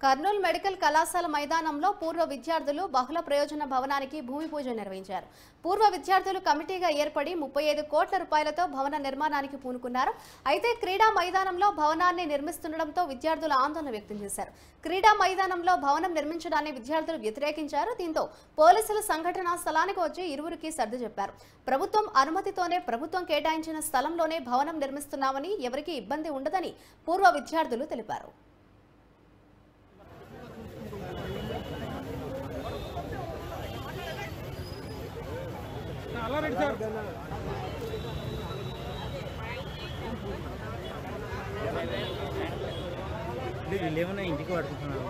Kurnool medical కళాశాల మైదానంలో పూర్వ విద్యార్థులు బహుళ ప్రయోజన భవనానికి భూమి పూజ నిర్వహించారు పూర్వ విద్యార్థులు కమిటీగా ఏర్పడి ముప్పై ఐదు కోట్ల రూపాయలతో భవన నిర్మాణానికి పూనుకున్నారు అయితే క్రీడా మైదానంలో భవనాన్ని నిర్మిస్తుండటంతో విద్యార్థులు ఆందోళన వ్యక్తం చేశారు క్రీడా మైదానంలో భవనం నిర్మించడాన్ని విద్యార్థులు వ్యతిరేకించారు దీంతో పోలీసులు సంఘటనా స్థలానికి వచ్చి ఇరువురికి సర్ది చెప్పారు ప్రభుత్వం అనుమతితోనే ప్రభుత్వం కేటాయించిన స్థలంలోనే భవనం నిర్మిస్తున్నామని ఎవరికీ ఇబ్బంది ఉండదని పూర్వ విద్యార్థులు తెలిపారు వీళ్ళు ఏమైనా ఇంటికి పడుకుంటున్నారు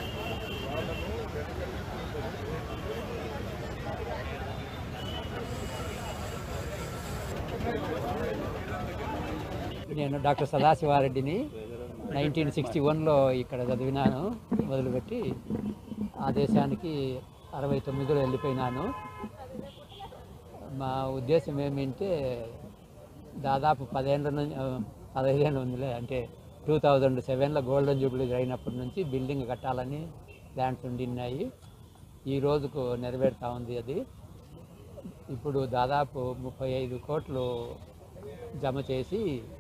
నేను డాక్టర్ సదాశివారెడ్డిని నైన్టీన్ సిక్స్టీ వన్లో ఇక్కడ చదివినాను మొదలుపెట్టి ఆ దేశానికి అరవై తొమ్మిదిలో వెళ్ళిపోయినాను మా ఉద్దేశం ఏమిటంటే దాదాపు పదేళ్ళ నుంచి ఆ, పదహైదేళ్ళు ఉందిలే అంటే టూ థౌజండ్ సెవెన్లో గోల్డెన్ జూబ్లీ అయినప్పటి నుంచి బిల్డింగ్ కట్టాలని ప్లాన్స్ ఉండిన్నాయి ఈ రోజుకు నెరవేరుతా ఉంది అది ఇప్పుడు దాదాపు ముప్పై ఐదు కోట్లు జమ చేసి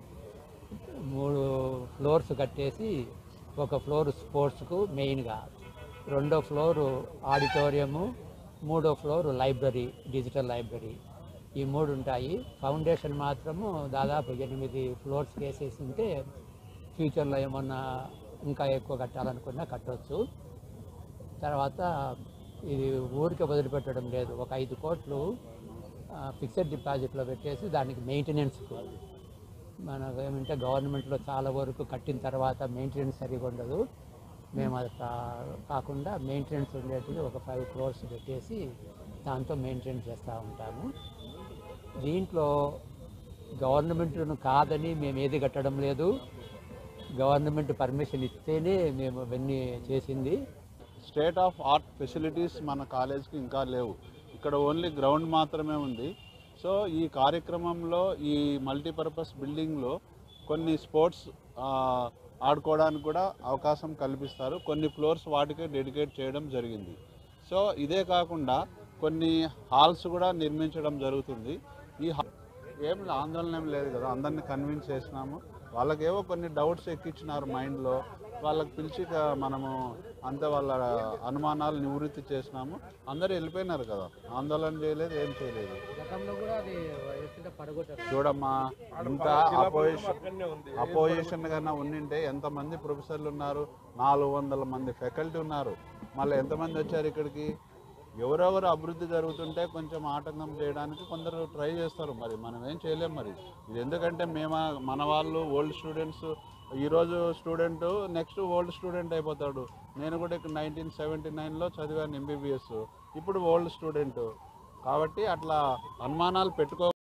మూడు ఫ్లోర్స్ కట్టేసి ఒక ఫ్లోర్ స్పోర్ట్స్కు మెయిన్గా రెండో ఫ్లోరు ఆడిటోరియము మూడో ఫ్లోర్ లైబ్రరీ డిజిటల్ లైబ్రరీ ఈ మూడు ఉంటాయి ఫౌండేషన్ మాత్రము దాదాపు ఎనిమిది ఫ్లోర్స్ వేసేసి ఉంటే ఫ్యూచర్లో ఏమన్నా ఇంకా ఎక్కువ కట్టాలనుకున్నా కట్టవచ్చు తర్వాత ఇది ఊరికి వదిలిపెట్టడం లేదు ఒక ఐదు కోట్లు ఫిక్స్డ్ డిపాజిట్లో పెట్టేసి దానికి మెయింటెనెన్స్కు మనకు ఏమంటే గవర్నమెంట్లో చాలా వరకు కట్టిన తర్వాత మెయింటెనెన్స్ సరిగా ఉండదు మేము అది కా- కాకుండా మెయింటెనెన్స్ ఉండేటివి ఒక ఫైవ్ క్రోర్స్ పెట్టేసి దాంతో మెయింటెనెన్స్ చేస్తూ ఉంటాము దీంట్లో గవర్నమెంట్ను కాదని మేము ఏది కట్టడం లేదు గవర్నమెంట్ పర్మిషన్ ఇస్తేనే మేము అవన్నీ చేసింది స్టేట్ ఆఫ్ ఆర్ట్ ఫెసిలిటీస్ మన కాలేజ్కి ఇంకా లేవు ఇక్కడ ఓన్లీ గ్రౌండ్ మాత్రమే ఉంది సో ఈ కార్యక్రమంలో ఈ మల్టీపర్పస్ బిల్డింగ్లో కొన్ని స్పోర్ట్స్ ఆ, ఆడుకోవడానికి కూడా అవకాశం కల్పిస్తారు కొన్ని ఫ్లోర్స్ వాటికే డెడికేట్ చేయడం జరిగింది సో ఇదే కాకుండా కొన్ని హాల్స్ కూడా నిర్మించడం జరుగుతుంది ఈ హా- ఏం లే- ఆందోళన ఏం లేదు కదా అందరిని కన్విన్స్ చేసినాము వాళ్ళకేవో కొన్ని డౌట్స్ ఎక్కించినారు మైండ్లో వాళ్ళకి పిలిచి క- మనము అంతే వాళ్ళ అనుమానాలు నివృత్తి చేసినాము అందరూ వెళ్ళిపోయినారు కదా ఆందోళన చేయలేదు ఏం చేయలేదు గతంలో కూడా అది పడగొట్టారు చూడమ్మా ఇంత అపోజిషన్ అపోజిషన్ కన్నా ఉండింటే ఎంతమంది ప్రొఫెసర్లు ఉన్నారు నాలుగు వందల మంది ఫ్యాకల్టీ ఉన్నారు మళ్ళీ ఎంతమంది వచ్చారు ఇక్కడికి ఎవరెవరు అభివృద్ధి జరుగుతుంటే కొంచెం ఆటంకం చేయడానికి కొందరు ట్రై చేస్తారు మరి మనం ఏం చేయలేం మరి ఇది ఎందుకంటే మేము మన వాళ్ళు ఓల్డ్ స్టూడెంట్స్ ఈరోజు స్టూడెంట్ నెక్స్ట్ ఓల్డ్ స్టూడెంట్ అయిపోతాడు నేను కూడా ఇక్కడ నైన్టీన్ సెవెంటీ నైన్లో చదివాను ఎంబీబీఎస్ ఇప్పుడు ఓల్డ్ స్టూడెంట్ కాబట్టి అట్లా అనుమానాలు పెట్టుకో